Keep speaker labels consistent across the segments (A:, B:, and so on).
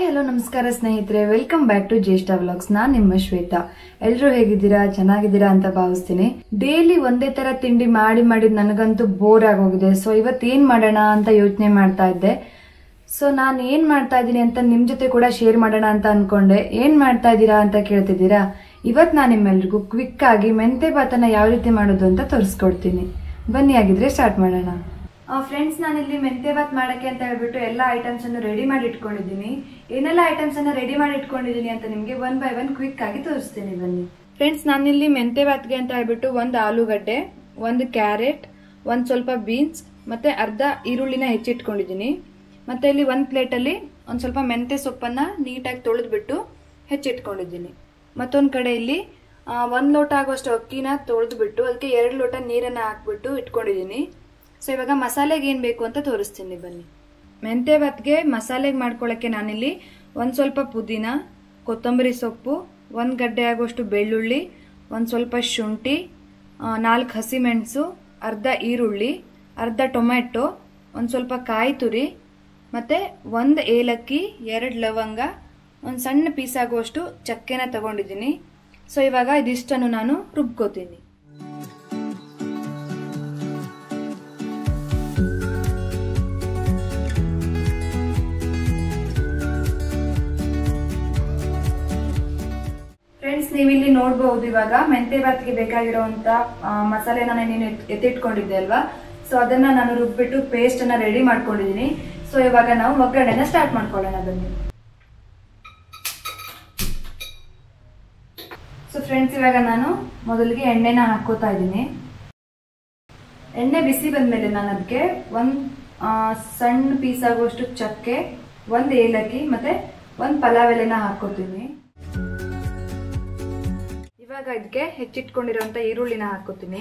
A: hi hello ನಮಸ್ಕಾರ ಸ್ನೇಹಿತರೆ welcome back to Jyeshtha vlogs ನಾನ್ ನಿಮ್ಮ ಶ್ವೇತಾ ಎಲ್ರು ಹೇಗಿದ್ದೀರಾ ಚೆನ್ನಾಗಿದ್ದೀರಾ ಅಂತ ಭಾವಿಸ್ತೀನಿ ಡೈಲಿ ಒಂದೇ ತರ ತಿಂಡಿ ಮಾಡಿ ಮಾಡಿ ನನಗಂತೂ ಬೋರ್ ಆಗೋಗಿದೆ ಸೊ ಇವತ್ತು ಏನ್ ಮಾಡೋಣ ಅಂತ ಯೋಚನೆ ಮಾಡ್ತಾ ಇದ್ದೆ ಸೊ ನಾನು ಏನ್ ಮಾಡ್ತಾ ಇದ್ದೀನಿ ಅಂತ ನಿಮ್ ಜೊತೆ ಕೂಡ ಶೇರ್ ಮಾಡೋಣ ಅಂತ ಅನ್ಕೊಂಡೆ ಏನ್ ಮಾಡ್ತಾ ಇದ್ದೀರಾ ಅಂತ ಕೇಳ್ತಿದ್ದೀರಾ ಇವತ್ ನಾನು ನಿಮ್ಮೆಲ್ರಿಗೂ ಕ್ವಿಕ್ ಆಗಿ ಮೆಂತೆ ಭಾತನ ಯಾವ ರೀತಿ ಮಾಡೋದು ಅಂತ ತೋರಿಸ್ಕೊಡ್ತೀನಿ ಬನ್ನಿ ಆಗಿದ್ರೆ ಸ್ಟಾರ್ಟ್ ಮಾಡೋಣ ಫ್ರೆಂಡ್ಸ್ ನಾನಿಲ್ಲಿ ಮೆಂತೆ ಭಾತ್ ಮಾಡಕ್ಕೆ ಅಂತ ಹೇಳ್ಬಿಟ್ಟು ಎಲ್ಲ ಐಟಮ್ಸ್ ಅನ್ನು ರೆಡಿ ಮಾಡಿ ಇಟ್ಕೊಂಡಿದ್ದೀನಿ ಏನೆಲ್ಲ ಐಟಮ್ಸ್ ಅನ್ನ ರೆಡಿ ಮಾಡಿ ಇಟ್ಕೊಂಡಿದ್ದೀನಿ ಅಂತ ನಿಮ್ಗೆ ಒನ್ ಬೈ ಒನ್ ಕ್ವಿಕ್ ಆಗಿ ತೋರಿಸ್ತೀನಿ ಬನ್ನಿ ಫ್ರೆಂಡ್ಸ್ ನಾನಿಲ್ಲಿ ಮೆಂತೆ ಭಾತ್ಗೆ ಅಂತ ಹೇಳ್ಬಿಟ್ಟು ಒಂದು ಆಲೂಗಡ್ಡೆ ಒಂದು ಕ್ಯಾರೆಟ್ ಒಂದು ಸ್ವಲ್ಪ ಬೀನ್ಸ್ ಮತ್ತೆ ಅರ್ಧ ಈರುಳ್ಳಿನ ಹೆಚ್ಚಿಟ್ಕೊಂಡಿದ್ದೀನಿ ಮತ್ತೆ ಇಲ್ಲಿ ಒಂದು ಪ್ಲೇಟಲ್ಲಿ ಒಂದು ಸ್ವಲ್ಪ ಮೆಂತೆ ಸೊಪ್ಪನ್ನ ನೀಟಾಗಿ ತೊಳೆದ್ಬಿಟ್ಟು ಹೆಚ್ಚಿಟ್ಕೊಂಡಿದ್ದೀನಿ ಮತ್ತೊಂದು ಕಡೆ ಇಲ್ಲಿ ಒಂದು ಲೋಟ ಆಗುವಷ್ಟು ಅಕ್ಕಿನ ತೊಳೆದ್ಬಿಟ್ಟು ಅದಕ್ಕೆ ಎರಡು ಲೋಟ ನೀರನ್ನ ಹಾಕ್ಬಿಟ್ಟು ಇಟ್ಕೊಂಡಿದ್ದೀನಿ ಸೊ ಇವಾಗ ಮಸಾಲೆಗೆ ಏನು ಬೇಕು ಅಂತ ತೋರಿಸ್ತೀನಿ ಬನ್ನಿ ಮೆಂತೆ ಭಾತ್ಗೆ ಮಸಾಲೆಗೆ ಮಾಡ್ಕೊಳ್ಳೋಕ್ಕೆ ನಾನಿಲ್ಲಿ ಒಂದು ಸ್ವಲ್ಪ ಪುದೀನ ಕೊತ್ತಂಬರಿ ಸೊಪ್ಪು ಒಂದು ಗಡ್ಡೆ ಆಗುವಷ್ಟು ಬೆಳ್ಳುಳ್ಳಿ ಒಂದು ಸ್ವಲ್ಪ ಶುಂಠಿ ನಾಲ್ಕು ಹಸಿಮೆಣಸು ಅರ್ಧ ಈರುಳ್ಳಿ ಅರ್ಧ ಟೊಮೆಟೊ ಒಂದು ಸ್ವಲ್ಪ ಕಾಯಿ ತುರಿ ಮತ್ತು ಒಂದು ಏಲಕ್ಕಿ ಎರಡು ಲವಂಗ ಒಂದು ಸಣ್ಣ ಪೀಸ್ ಆಗುವಷ್ಟು ಚಕ್ಕೆನ ತಗೊಂಡಿದ್ದೀನಿ ಸೊ ಇವಾಗ ಇದಿಷ್ಟನ್ನು ನಾನು ರುಬ್ಕೋತೀನಿ ಫ್ರೆಂಡ್ಸ್ ನೀವಿಲ್ಲಿ ನೋಡ್ಬಹುದು ಇವಾಗ ಮೆಂತೆ ಭಾತ್ಗೆ ಬೇಕಾಗಿರುವಂತ ಮಸಾಲೆನ ನಾನು ಎತ್ತಿಟ್ಕೊಂಡಿದ್ದೆ ಅಲ್ವಾ ಸೊ ಅದನ್ನ ನಾನು ರುಬ್ಬಿಟ್ಟು ಪೇಸ್ಟ್ ಅನ್ನ ರೆಡಿ ಮಾಡ್ಕೊಂಡಿದ್ದೀನಿ ಸೊ ಇವಾಗ ನಾವು ಒಗ್ಗರಣೆನ ಸ್ಟಾರ್ಟ್ ಮಾಡ್ಕೊಳ್ಳೋಣ ಬನ್ನಿ ಸೊ ಫ್ರೆಂಡ್ಸ್ ಇವಾಗ ನಾನು ಮೊದಲಿಗೆ ಎಣ್ಣೆನ ಹಾಕೋತಾ ಇದ್ದೀನಿ ಎಣ್ಣೆ ಬಿಸಿ ಬಂದ್ಮೇಲೆ ನಾನು ಅದಕ್ಕೆ ಒಂದು ಸಣ್ಣ ಪೀಸ್ ಆಗುವಷ್ಟು ಚಕ್ಕೆ ಒಂದು ಏಲಕ್ಕಿ ಮತ್ತೆ ಒಂದು ಪಲಾವ್ ಎಲೆನ ಹಾಕೋತೀನಿ ಇವಾಗ ಇದಕ್ಕೆ ಹೆಚ್ಚಿಟ್ಕೊಂಡಿರೋಂಥ ಈರುಳ್ಳಿನ ಹಾಕೋತೀನಿ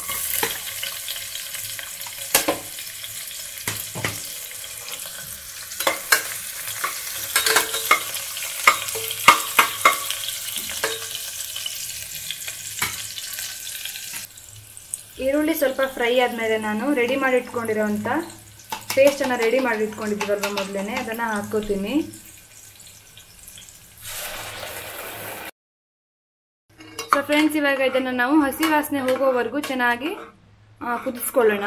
A: ಈರುಳ್ಳಿ ಸ್ವಲ್ಪ ಫ್ರೈ ಆದಮೇಲೆ ನಾನು ರೆಡಿ ಮಾಡಿ ಇಟ್ಕೊಂಡಿರೋಂಥ ಪೇಸ್ಟನ್ನು ರೆಡಿ ಮಾಡಿ ಇಟ್ಕೊಂಡಿದ್ದೀವಲ್ವ ಮೊದಲೇ ಅದನ್ನು ಹಾಕೋತೀನಿ ಸೊ ಫ್ರೆಂಡ್ಸ್ ಇವಾಗ ಇದನ್ನು ನಾವು ಹಸಿ ವಾಸನೆ ಹೋಗೋವರೆಗೂ ಚೆನ್ನಾಗಿ ಕುದಿಸ್ಕೊಳ್ಳೋಣ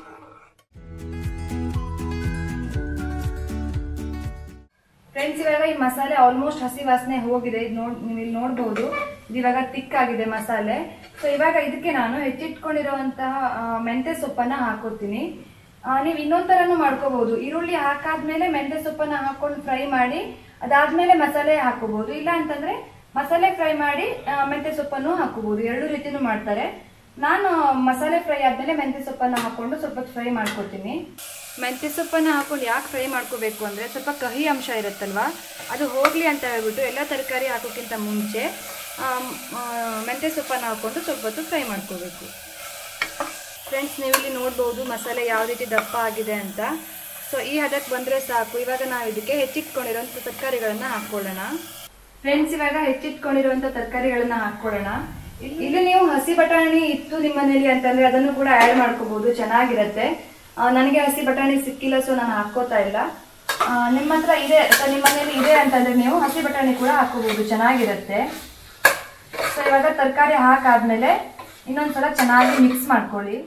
A: ಫ್ರೆಂಡ್ಸ್ ಇವಾಗ ಈ ಮಸಾಲೆ ಆಲ್ಮೋಸ್ಟ್ ಹಸಿ ವಾಸನೆ ಹೋಗಿದೆ ಇದು ನೋಡ್ ನೀವು ಇಲ್ಲಿ ನೋಡ್ಬೋದು ಇದು ಇವಾಗ ತಿಕ್ ಆಗಿದೆ ಮಸಾಲೆ ಸೊ ಇವಾಗ ಇದಕ್ಕೆ ನಾನು ಹೆಚ್ಚಿಟ್ಕೊಂಡಿರುವಂತಹ ಮೆಂತೆ ಸೊಪ್ಪನ್ನ ಹಾಕೋತೀನಿ ನೀವು ಇನ್ನೊಂದ್ ತರನು ಮಾಡ್ಕೋಬಹುದು ಈರುಳ್ಳಿ ಹಾಕಾದ್ಮೇಲೆ ಮೆಂತೆ ಸೊಪ್ಪನ್ನ ಹಾಕೊಂಡು ಫ್ರೈ ಮಾಡಿ ಅದಾದ್ಮೇಲೆ ಮಸಾಲೆ ಹಾಕೋಬಹುದು ಇಲ್ಲ ಅಂತಂದ್ರೆ ಮಸಾಲೆ ಫ್ರೈ ಮಾಡಿ ಮೆಂತೆ ಸೊಪ್ಪನ್ನು ಹಾಕೋಬಹುದು ಎರಡು ರೀತಿನೂ ಮಾಡ್ತಾರೆ ನಾನು ಮಸಾಲೆ ಫ್ರೈ ಆದ್ಮೇಲೆ ಮೆಂತೆ ಸೊಪ್ಪನ್ನ ಹಾಕೊಂಡು ಸ್ವಲ್ಪ ಫ್ರೈ ಮಾಡ್ಕೊತೀನಿ ಮೆಂತೆ ಸೊಪ್ಪನ್ನ ಹಾಕೊಂಡು ಯಾಕೆ ಫ್ರೈ ಮಾಡ್ಕೋಬೇಕು ಅಂದ್ರೆ ಸ್ವಲ್ಪ ಕಹಿ ಅಂಶ ಇರುತ್ತಲ್ವಾ ಅದು ಹೋಗ್ಲಿ ಅಂತ ಹೇಳ್ಬಿಟ್ಟು ಎಲ್ಲ ತರಕಾರಿ ಹಾಕೋಕ್ಕಿಂತ ಮುಂಚೆ ಮೆಂತೆ ಸೊಪ್ಪನ್ನ ಹಾಕೊಂಡು ಸ್ವಲ್ಪ ಹೊತ್ತು ಫ್ರೈ ಮಾಡ್ಕೋಬೇಕು ಫ್ರೆಂಡ್ಸ್ ನೀವಿಲ್ಲಿ ನೋಡ್ಬೋದು ಮಸಾಲೆ ಯಾವ ರೀತಿ ದಪ್ಪ ಆಗಿದೆ ಅಂತ ಸೊ ಈ ಹದಕ್ಕೆ ಬಂದರೆ ಸಾಕು ಇವಾಗ ನಾವು ಇದಕ್ಕೆ ಹೆಚ್ಚಿಟ್ಕೊಂಡಿರೋಂಥ ತರಕಾರಿಗಳನ್ನ ಹಾಕ್ಕೊಳ್ಳೋಣ ಫ್ರೆಂಡ್ಸ್ ಇವಾಗ ಹೆಚ್ಚಿಟ್ಕೊಂಡಿರುವಂತ ತರಕಾರಿಗಳನ್ನ ಹಾಕೊಳ್ಳೋಣ ಇಲ್ಲಿ ನೀವು ಹಸಿ ಬಟಾಣಿ ಇತ್ತು ನಿಮ್ಮ ಮನೇಲಿ ಅಂತಂದ್ರೆ ಅದನ್ನು ಕೂಡ ಆಡ್ ಮಾಡ್ಕೋಬಹುದು ಚೆನ್ನಾಗಿರತ್ತೆ ನನಗೆ ಹಸಿ ಬಟಾಣಿ ಸಿಕ್ಕಿಲ್ಲ ಸೊ ನಾನು ಹಾಕೋತಾ ಇಲ್ಲ ನಿಮ್ಮ ಹತ್ರ ಇದೆ ಅಥವಾ ನಿಮ್ಮ ಮನೇಲಿ ಇದೆ ಅಂತಂದ್ರೆ ನೀವು ಹಸಿ ಬಟಾಣಿ ಕೂಡ ಹಾಕೋಬಹುದು ಚೆನ್ನಾಗಿರತ್ತೆ ಸೊ ಇವಾಗ ತರಕಾರಿ ಹಾಕಾದ್ಮೇಲೆ ಇನ್ನೊಂದ್ಸಲ ಚೆನ್ನಾಗಿ ಮಿಕ್ಸ್ ಮಾಡ್ಕೊಳ್ಳಿ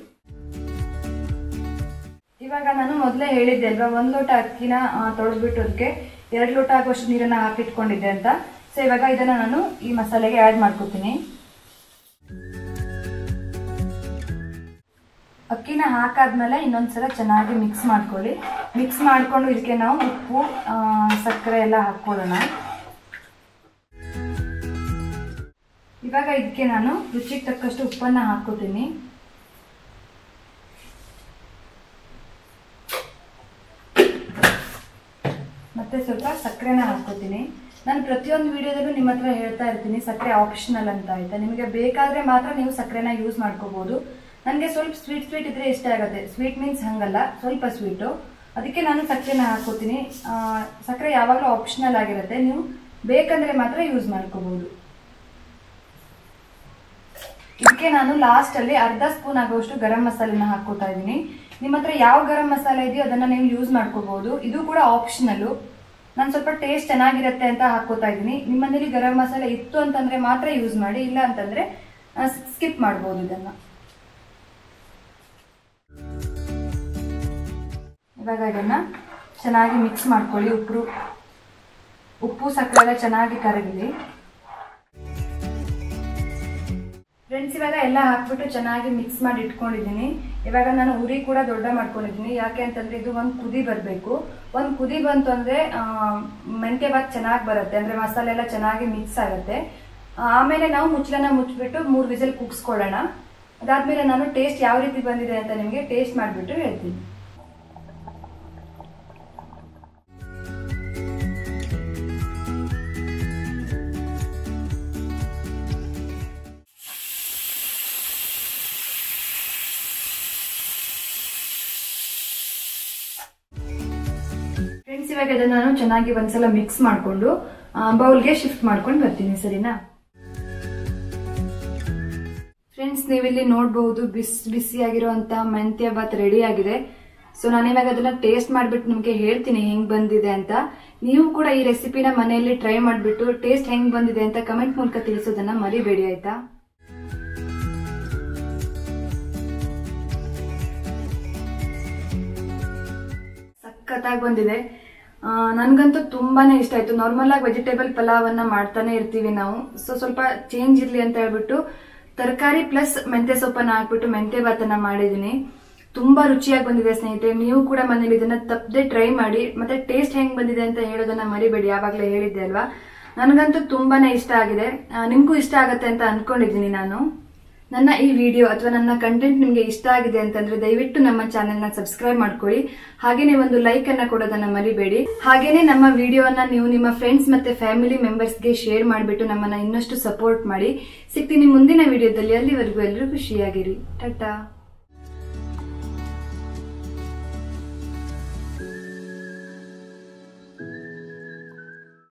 A: ಇವಾಗ ನಾನು ಮೊದಲೇ ಹೇಳಿದ್ದೆ ಅಲ್ವಾ ಒಂದ್ ಲೋಟ ಅಕ್ಕಿನ ತೊಳೆದ್ಬಿಟ್ಟು ಅದಕ್ಕೆ ಎರಡು ಲೋಟ ಆಗುವಷ್ಟು ನೀರನ್ನ ಹಾಕಿಟ್ಕೊಂಡಿದ್ದೆ ಅಂತ ಸೊ ಇವಾಗ ಇದನ್ನ ನಾನು ಈ ಮಸಾಲೆಗೆ ಆ್ಯಡ್ ಮಾಡ್ಕೋತೀನಿ ಅಕ್ಕಿನ ಹಾಕಾದ್ಮೇಲೆ ಇನ್ನೊಂದ್ಸಲ ಚೆನ್ನಾಗಿ ಮಿಕ್ಸ್ ಮಾಡ್ಕೊಳ್ಳಿ ಮಿಕ್ಸ್ ಮಾಡ್ಕೊಂಡು ಇದಕ್ಕೆ ನಾವು ಉಪ್ಪು ಸಕ್ಕರೆ ಎಲ್ಲ ಹಾಕ್ಕೊಳ್ಳೋಣ ಇವಾಗ ಇದಕ್ಕೆ ನಾನು ರುಚಿಗೆ ತಕ್ಕಷ್ಟು ಉಪ್ಪನ್ನ ಹಾಕೋತೀನಿ ಮತ್ತೆ ಸ್ವಲ್ಪ ಸಕ್ಕರೆನ ಹಾಕೋತೀನಿ ನಾನು ಪ್ರತಿಯೊಂದು ವಿಡಿಯೋದಲ್ಲೂ ನಿಮ್ಮ ಹತ್ರ ಹೇಳ್ತಾ ಇರ್ತೀನಿ ಸಕ್ಕರೆ ಆಪ್ಷನಲ್ ಅಂತ ಆಯ್ತಾ ನಿಮಗೆ ಬೇಕಾದ್ರೆ ಮಾತ್ರ ನೀವು ಸಕ್ಕರೆನ ಯೂಸ್ ಮಾಡ್ಕೋಬಹುದು ನನಗೆ ಸ್ವಲ್ಪ ಸ್ವೀಟ್ ಸ್ವೀಟ್ ಇದ್ರೆ ಇಷ್ಟ ಆಗುತ್ತೆ ಸ್ವೀಟ್ ಮೀನ್ಸ್ ಹಂಗಲ್ಲ ಸ್ವಲ್ಪ ಸ್ವೀಟು ಅದಕ್ಕೆ ನಾನು ಸಕ್ಕರೆನ ಹಾಕೋತೀನಿ ಸಕ್ಕರೆ ಯಾವಾಗಲೂ ಆಪ್ಷನಲ್ ಆಗಿರುತ್ತೆ ನೀವು ಬೇಕಂದ್ರೆ ಮಾತ್ರ ಯೂಸ್ ಮಾಡ್ಕೋಬಹುದು ಇದಕ್ಕೆ ನಾನು ಲಾಸ್ಟ್ ಅಲ್ಲಿ ಅರ್ಧ ಸ್ಪೂನ್ ಆಗುವಷ್ಟು ಗರಂ ಮಸಾಲೆನ ಹಾಕೋತಾ ಇದ್ದೀನಿ ನಿಮ್ಮ ಹತ್ರ ಯಾವ ಗರಂ ಮಸಾಲೆ ಇದೆಯೋ ಅದನ್ನ ನೀವು ಯೂಸ್ ಮಾಡ್ಕೋಬಹುದು ಇದು ಕೂಡ ಆಪ್ಷನಲ್ ನಾನು ಸ್ವಲ್ಪ ಟೇಸ್ಟ್ ಚೆನ್ನಾಗಿರುತ್ತೆ ಅಂತ ಹಾಕೋತಾ ಇದ್ದೀನಿ ನಿಮ್ಮ ಮನೇಲಿ ಗರಂ ಮಸಾಲೆ ಇತ್ತು ಅಂತಂದ್ರೆ ಮಾತ್ರ ಯೂಸ್ ಮಾಡಿ ಇಲ್ಲ ಅಂತಂದ್ರೆ ಸ್ಕಿಪ್ ಮಾಡ್ಬೋದು ಇದನ್ನ ಇವಾಗ ಇದನ್ನ ಚೆನ್ನಾಗಿ ಮಿಕ್ಸ್ ಮಾಡ್ಕೊಳ್ಳಿ ಉಪ್ಪು ಉಪ್ಪು ಸಕ್ಕರೆ ಎಲ್ಲ ಚೆನ್ನಾಗಿ ಕರಗಲಿ ಫ್ರೆಂಡ್ಸ್ ಇವಾಗ ಎಲ್ಲ ಹಾಕ್ಬಿಟ್ಟು ಚೆನ್ನಾಗಿ ಮಿಕ್ಸ್ ಮಾಡಿ ಇಟ್ಕೊಂಡಿದ್ದೀನಿ ಇವಾಗ ನಾನು ಉರಿ ಕೂಡ ದೊಡ್ಡ ಮಾಡ್ಕೊಂಡಿದ್ದೀನಿ ಯಾಕೆ ಅಂತಂದ್ರೆ ಇದು ಒಂದು ಕುದಿ ಬರಬೇಕು ಒಂದು ಕುದಿ ಬಂತು ಅಂದ್ರೆ ಆ, ಮೆಂತ್ಯ ಭಾತ್ ಚೆನ್ನಾಗಿ ಬರುತ್ತೆ ಅಂದ್ರೆ ಮಸಾಲೆ ಎಲ್ಲ ಚೆನ್ನಾಗಿ ಮಿಕ್ಸ್ ಆಗುತ್ತೆ ಆ, ಆಮೇಲೆ ನಾವು ಮುಚ್ಚಳನ ಮುಚ್ಚಿಬಿಟ್ಟು ಮೂರು ವಿಸಲ್ ಕುಗ್ಸ್ಕೊಳ್ಳೋಣ ಅದಾದ್ಮೇಲೆ ನಾನು ಟೇಸ್ಟ್ ಯಾವ ರೀತಿ ಬಂದಿದೆ ಅಂತ ನಿಮಗೆ ಟೇಸ್ಟ್ ಮಾಡಿಬಿಟ್ಟು ಹೇಳ್ತೀನಿ ಫ್ರೆಂಡ್ಸ್ ಇವಾಗ ಇದನ್ನ ನಾನು ಚೆನ್ನಾಗಿ ಒಂದ್ಸಲ ಮಿಕ್ಸ್ ಮಾಡಿಕೊಂಡು ಬೌಲ್ಗೆ ಶಿಫ್ಟ್ ಮಾಡ್ಕೊಂಡು ಬರ್ತೀನಿ ಸರಿನಾ ಫ್ರೆಂಡ್ಸ್ ನೀವಿಲ್ಲಿ ನೋಡಬಹುದು ಬಿಸಿ ಬಿಸಿಯಾಗಿರುವಂತ ಮೆಂತ್ಯ ಭಾತ್ ರೆಡಿ ಆಗಿದೆ ಸೊ ನಾನಿವಾಗ ಅದನ್ನ ಟೇಸ್ಟ್ ಮಾಡ್ಬಿಟ್ಟು ನಿಮ್ಗೆ ಹೇಳ್ತೀನಿ ಹೆಂಗ್ ಬಂದಿದೆ ಅಂತ ನೀವು ಕೂಡ ಈ ರೆಸಿಪಿನ ಮನೆಯಲ್ಲಿ ಟ್ರೈ ಮಾಡ್ಬಿಟ್ಟು ಟೇಸ್ಟ್ ಹೆಂಗ್ ಬಂದಿದೆ ಅಂತ ಕಮೆಂಟ್ ಮೂಲಕ ತಿಳಿಸೋದನ್ನ ಮರಿಬೇಡಿ ಆಯ್ತಾ ಸಖತ್ತಾಗಿ ಬಂದಿದೆ ಆ, ನನ್ಗಂತೂ ತುಂಬಾನೇ ಇಷ್ಟ ಆಯ್ತು ನಾರ್ಮಲ್ ಆಗಿ ವೆಜಿಟೇಬಲ್ ಪಲಾವನ್ನ ಮಾಡ್ತಾನೆ ಇರ್ತೀವಿ ನಾವು ಸೊ ಸ್ವಲ್ಪ ಚೇಂಜ್ ಇರ್ಲಿ ಅಂತ ಹೇಳ್ಬಿಟ್ಟು ತರಕಾರಿ ಪ್ಲಸ್ ಮೆಂತ್ಯ ಸೊಪ್ಪನ್ನ ಹಾಕ್ಬಿಟ್ಟು ಮೆಂತ್ಯ ಭಾತನ್ನ ಮಾಡಿದೀನಿ ತುಂಬಾ ರುಚಿಯಾಗಿ ಬಂದಿದೆ ಸ್ನೇಹಿತರೆ ನೀವು ಕೂಡ ಮನೇಲಿ ಇದನ್ನ ತಪ್ಪದೆ ಟ್ರೈ ಮಾಡಿ ಮತ್ತೆ ಟೇಸ್ಟ್ ಹೆಂಗ್ ಬಂದಿದೆ ಅಂತ ಹೇಳೋದನ್ನ ಮರಿಬೇಡಿ ಯಾವಾಗ್ಲೇ ಹೇಳಿದ್ದೆ ಅಲ್ವಾ ನನಗಂತೂ ತುಂಬಾನೇ ಇಷ್ಟ ಆಗಿದೆ ಆ, ನಿಮ್ಗೂ ಇಷ್ಟ ಆಗತ್ತೆ ಅಂತ ಅನ್ಕೊಂಡಿದ್ದೀನಿ ನಾನು ನನ್ನ ಈ ವಿಡಿಯೋ ಅಥವಾ ನನ್ನ ಕಂಟೆಂಟ್ ನಿಮಗೆ ಇಷ್ಟ ಆಗಿದೆ ಅಂತಂದ್ರೆ ದಯವಿಟ್ಟು ನಮ್ಮ ಚಾನೆಲ್ನ ಸಬ್ಸ್ಕ್ರೈಬ್ ಮಾಡ್ಕೊಳ್ಳಿ ಹಾಗೇನೆ ಒಂದು ಲೈಕ್ ಅನ್ನ ಕೊಡೋದನ್ನ ಮರಿಬೇಡಿ ಹಾಗೇನೆ ನಮ್ಮ ವಿಡಿಯೋನ ನೀವು ನಿಮ್ಮ ಫ್ರೆಂಡ್ಸ್ ಮತ್ತೆ ಫ್ಯಾಮಿಲಿ ಮೆಂಬರ್ಸ್ಗೆ ಶೇರ್ ಮಾಡಿಬಿಟ್ಟು ನಮ್ಮನ್ನ ಇನ್ನಷ್ಟು ಸಪೋರ್ಟ್ ಮಾಡಿ ಸಿಗ್ತೀನಿ ಮುಂದಿನ ವಿಡಿಯೋದಲ್ಲಿ ಅಲ್ಲಿವರೆಗೂ ಎಲ್ಲರೂ ಖುಷಿಯಾಗಿರಿ ಟಾಟಾ